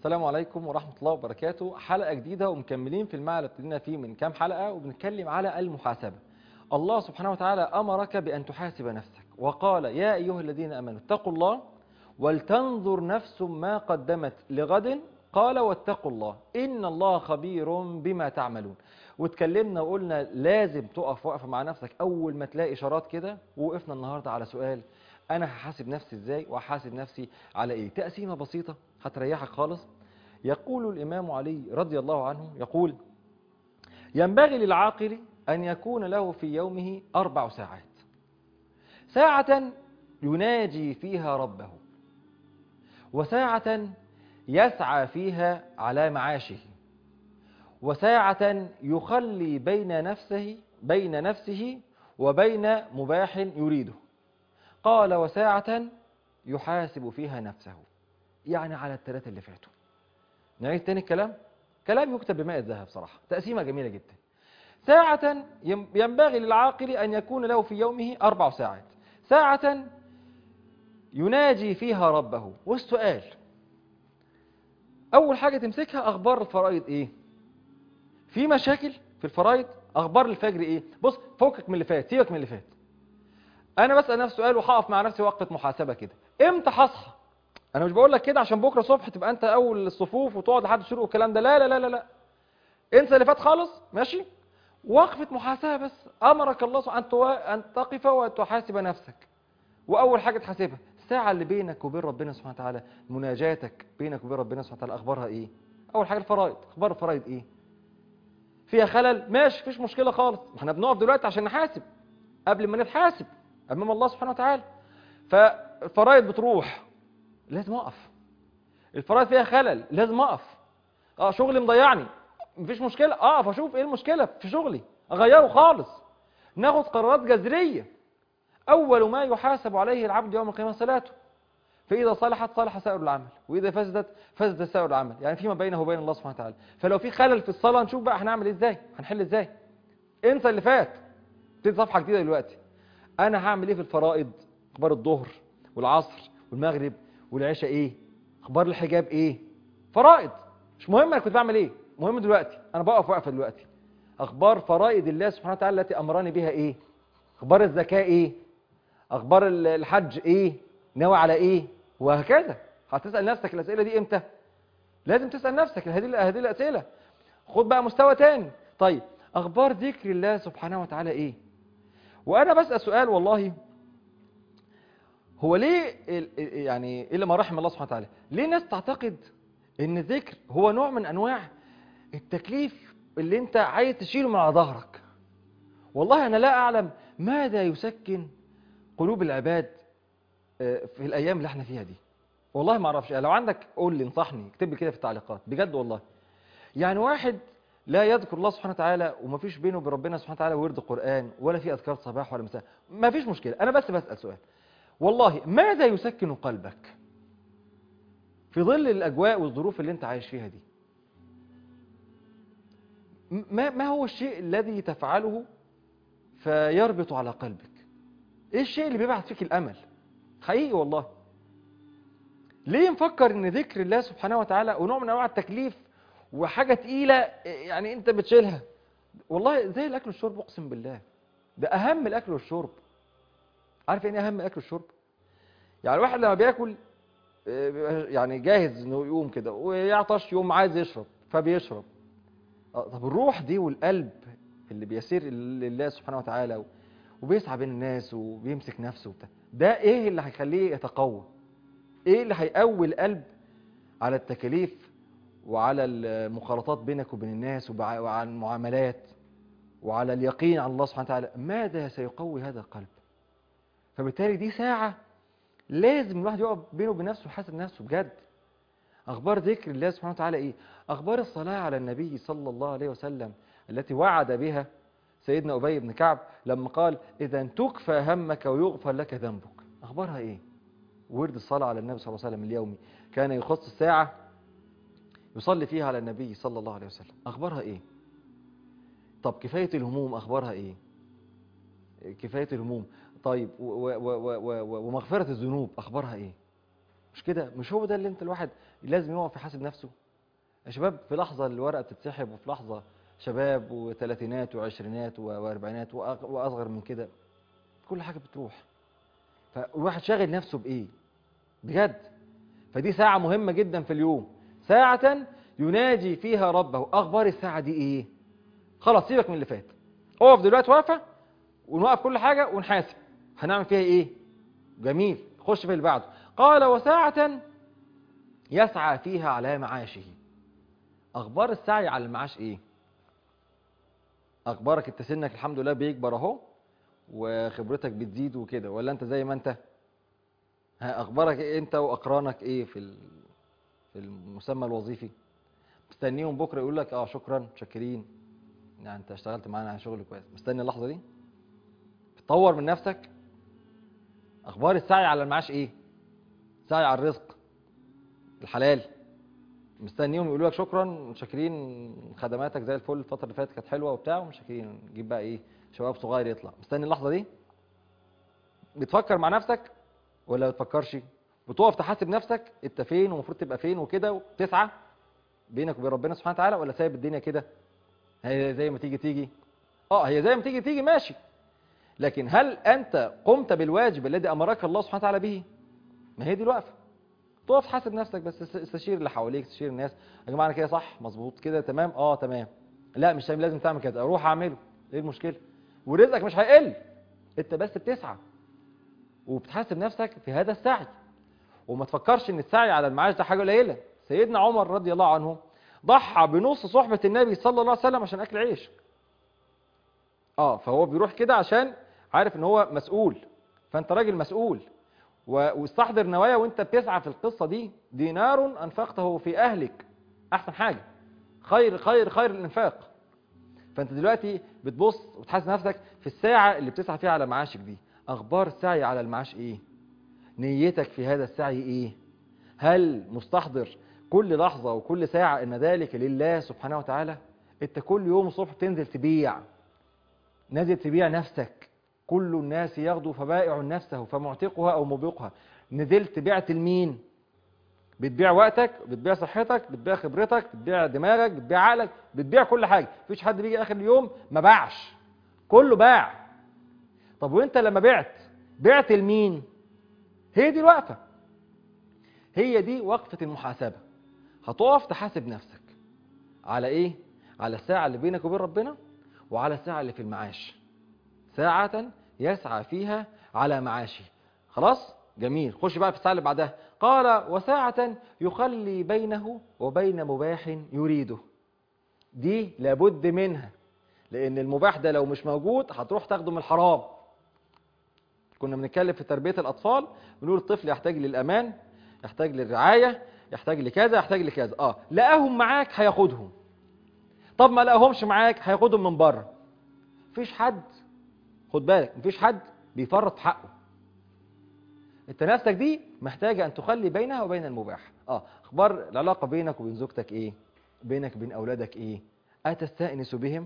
السلام عليكم ورحمة الله وبركاته حلقة جديدة ومكملين في المعنى اللي ابتدينا فيه من كام حلقة وبنتكلم على المحاسبة الله سبحانه وتعالى أمرك بأن تحاسب نفسك وقال يا أيها الذين أمنوا اتقوا الله ولتنظر نفس ما قدمت لغد قال واتقوا الله إن الله خبير بما تعملون واتكلمنا وقلنا لازم تقف وقفة مع نفسك أول ما تلاقي إشارات كده ووقفنا النهاردة على سؤال أنا هحاسب نفسي إزاي وهحاسب نفسي على إيه تقسيمة بسيطة هتريحك خالص يقول الإمام علي رضي الله عنه يقول ينبغي للعاقل أن يكون له في يومه أربع ساعات ساعة يناجي فيها ربه وساعة يسعى فيها على معاشه وساعة يخلي بين نفسه بين نفسه وبين مباح يريده قال وساعة يحاسب فيها نفسه يعني على الثلاثة اللي فاتوا نعيد تاني الكلام كلام يكتب بماء الذهب صراحة تقسيمة جميلة جدا ساعة ينبغي للعاقل أن يكون له في يومه أربع ساعات ساعة يناجي فيها ربه والسؤال أول حاجة تمسكها أخبار الفرائض إيه في مشاكل في الفرائض أخبار الفجر إيه بص فوقك من اللي فات سيبك من اللي فات أنا بسأل نفسي سؤال وهقف مع نفسي وقت محاسبة كده إمتى هصحى أنا مش بقول لك كده عشان بكرة الصبح تبقى أنت أول الصفوف وتقعد لحد الشروق والكلام ده لا لا لا لا لا انسى اللي فات خالص ماشي وقفة محاسبة بس أمرك الله سبحانه أن تقف وتحاسب نفسك وأول حاجة تحاسبها الساعة اللي بينك وبين ربنا سبحانه وتعالى مناجاتك بينك وبين ربنا سبحانه وتعالى أخبارها إيه أول حاجة الفرائض أخبار الفرائض إيه فيها خلل ماشي مفيش مشكلة خالص احنا بنقف دلوقتي عشان نحاسب قبل ما نتحاسب أمام الله سبحانه وتعالى فالفرائض بتروح لازم أقف الفرائض فيها خلل لازم أقف اه شغلي مضيعني مفيش مشكلة اقف اشوف ايه المشكلة في شغلي اغيره خالص ناخد قرارات جذرية اول ما يحاسب عليه العبد يوم القيامة صلاته فاذا صلحت صلح سائر العمل واذا فسدت فسد سائر العمل يعني فيما بينه وبين الله سبحانه وتعالى فلو في خلل في الصلاة نشوف بقى هنعمل ازاي هنحل ازاي انسى اللي فات ابتدي صفحة جديدة دلوقتي انا هعمل ايه في الفرائض اخبار الظهر والعصر والمغرب والعشاء ايه اخبار الحجاب ايه فرائض مش مهم انا كنت بعمل ايه مهم دلوقتي انا بقف وقفه دلوقتي اخبار فرائض الله سبحانه وتعالى التي امرني بها ايه اخبار الزكاه ايه اخبار الحج ايه ناوي على ايه وهكذا هتسال نفسك الاسئله دي امتى لازم تسال نفسك هذه هذه الاسئله خد بقى مستوى تاني طيب اخبار ذكر الله سبحانه وتعالى ايه وانا بسال سؤال والله هو ليه يعني الا ما رحم الله سبحانه وتعالى ليه ناس تعتقد ان الذكر هو نوع من انواع التكليف اللي انت عايز تشيله من على ظهرك والله انا لا اعلم ماذا يسكن قلوب العباد في الايام اللي احنا فيها دي والله ما اعرفش لو عندك قول لي انصحني اكتب لي كده في التعليقات بجد والله يعني واحد لا يذكر الله سبحانه وتعالى وما فيش بينه وبين ربنا سبحانه وتعالى ورد قران ولا في اذكار صباح ولا مساء ما فيش مشكله انا بس بسال سؤال والله ماذا يسكن قلبك في ظل الاجواء والظروف اللي انت عايش فيها دي ما ما هو الشيء الذي تفعله فيربط على قلبك ايه الشيء اللي بيبعث فيك الامل حقيقي والله ليه نفكر ان ذكر الله سبحانه وتعالى ونوع من انواع التكليف وحاجه تقيله يعني انت بتشيلها والله زي الاكل والشرب اقسم بالله ده اهم الاكل والشرب عارف يعني اهم الاكل والشرب يعني الواحد لما بياكل يعني جاهز انه يقوم كده ويعطش يقوم عايز يشرب فبيشرب طب الروح دي والقلب اللي بيسير لله سبحانه وتعالى وبيسعى بين الناس وبيمسك نفسه وبتاع ده ايه اللي هيخليه يتقوى ايه اللي هيقوي القلب على التكاليف وعلى المخالطات بينك وبين الناس وعلى المعاملات وعلى اليقين على الله سبحانه وتعالى ماذا سيقوي هذا القلب فبالتالي دي ساعة لازم الواحد يقف بينه وبين نفسه ويحاسب نفسه بجد أخبار ذكر الله سبحانه وتعالى إيه؟ أخبار الصلاة على النبي صلى الله عليه وسلم التي وعد بها سيدنا أبي بن كعب لما قال إذا تكفى همك ويغفر لك ذنبك أخبارها إيه؟ ورد الصلاة على النبي صلى الله عليه وسلم اليومي كان يخص الساعة يصلي فيها على النبي صلى الله عليه وسلم أخبارها إيه؟ طب كفاية الهموم أخبارها إيه؟ كفاية الهموم طيب و و و و ومغفرة الذنوب أخبارها إيه؟ مش كده مش هو ده اللي انت الواحد لازم يقف يحاسب نفسه يا شباب في لحظة الورقة بتتسحب وفي لحظة شباب وثلاثينات وعشرينات واربعينات وأغ- واصغر من كده كل حاجة بتروح فالواحد شاغل نفسه بايه بجد فدي ساعة مهمة جدا في اليوم ساعة يناجي فيها ربه اخبار الساعة دي ايه خلاص سيبك من اللي فات اقف دلوقتي واقفة ونوقف كل حاجة ونحاسب هنعمل فيها ايه جميل خش في اللي بعده قال وساعة يسعى فيها على معاشه اخبار السعي على المعاش ايه اخبارك انت سنك الحمد لله بيكبر اهو وخبرتك بتزيد وكده ولا انت زي ما انت ها اخبارك إيه انت واقرانك ايه في ال- في المسمى الوظيفي مستنيهم بكره يقول لك اه شكرا متشكرين يعني انت اشتغلت معانا على شغل كويس مستني اللحظه دي تطور من نفسك اخبار السعي على المعاش ايه سعي على الرزق الحلال مستنيهم يقولوا لك شكرا متشكرين خدماتك زي الفل الفتره اللي فاتت كانت حلوه وبتاع ومتشكرين نجيب بقى ايه شباب صغير يطلع مستني اللحظه دي بتفكر مع نفسك ولا ما بتفكرش بتقف تحاسب نفسك انت فين ومفروض تبقى فين وكده وتسعى بينك وبين ربنا سبحانه وتعالى ولا سايب الدنيا كده هي زي ما تيجي تيجي اه هي زي ما تيجي تيجي ماشي لكن هل انت قمت بالواجب الذي امرك الله سبحانه وتعالى به ما هي دي الوقفه تقف تحاسب نفسك بس است- استشير اللي حواليك استشير الناس يا جماعه انا كده صح مظبوط كده تمام اه تمام لا مش لازم تعمل كده اروح اعمله ايه المشكله ورزقك مش هيقل انت بس بتسعى وبتحاسب نفسك في هذا السعي وما تفكرش ان السعي على المعاش ده حاجه قليله سيدنا عمر رضي الله عنه ضحى بنص صحبه النبي صلى الله عليه وسلم عشان اكل عيش اه فهو بيروح كده عشان عارف ان هو مسؤول فانت راجل مسؤول و- واستحضر نوايا وانت بتسعى في القصه دي دينار انفقته في اهلك احسن حاجه خير خير خير الانفاق فانت دلوقتي بتبص وتحاسب نفسك في الساعه اللي بتسعى فيها على معاشك دي اخبار السعي على المعاش ايه نيتك في هذا السعي ايه هل مستحضر كل لحظه وكل ساعه ان ذلك لله سبحانه وتعالى انت كل يوم الصبح تنزل تبيع نازل تبيع نفسك كل الناس يغدو فبائع نفسه فمعتقها او موبقها نزلت بعت لمين بتبيع وقتك بتبيع صحتك بتبيع خبرتك بتبيع دماغك بتبيع عقلك بتبيع كل حاجه مفيش حد بيجي اخر اليوم ما باعش كله باع طب وانت لما بعت بعت لمين هي دي الوقفه هي دي وقفه المحاسبه هتقف تحاسب نفسك على ايه على الساعه اللي بينك وبين ربنا وعلى الساعه اللي في المعاش ساعة يسعى فيها على معاشه خلاص جميل خش بقى في الساعة اللي بعدها قال وساعة يخلي بينه وبين مباح يريده دي لابد منها لأن المباح ده لو مش موجود هتروح تاخده من الحرام كنا بنتكلم في تربية الأطفال بنقول الطفل يحتاج للأمان يحتاج للرعاية يحتاج لكذا يحتاج لكذا اه لقاهم معاك هياخدهم طب ما لقاهمش معاك هياخدهم من بره مفيش حد خد بالك مفيش حد بيفرط في حقه انت نفسك دي محتاجة ان تخلي بينها وبين المباح اه اخبار العلاقة بينك وبين زوجتك ايه بينك وبين اولادك ايه اتستأنس بهم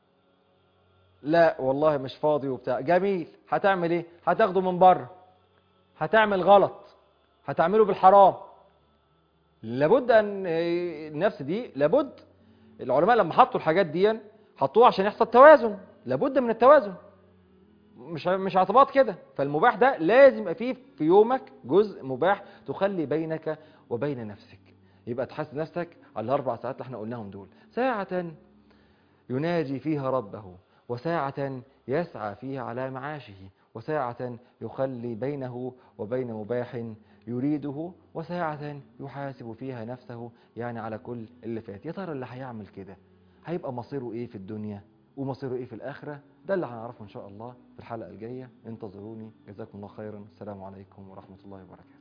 لا والله مش فاضي وبتاع جميل هتعمل ايه هتاخده من بره هتعمل غلط هتعمله بالحرام لابد ان آه، النفس دي لابد العلماء لما حطوا الحاجات دي حطوها عشان يحصل توازن لابد من التوازن مش مش اعتباط كده فالمباح ده لازم يبقى فيه في يومك جزء مباح تخلي بينك وبين نفسك يبقى تحاسب نفسك على الاربع ساعات اللي احنا قلناهم دول ساعة يناجي فيها ربه وساعة يسعى فيها على معاشه وساعة يخلي بينه وبين مباح يريده وساعة يحاسب فيها نفسه يعني على كل اللي فات يا ترى اللي هيعمل كده هيبقى مصيره ايه في الدنيا ومصيره ايه في الآخرة ده اللي هنعرفه إن شاء الله في الحلقة الجاية انتظروني جزاكم الله خيرا السلام عليكم ورحمة الله وبركاته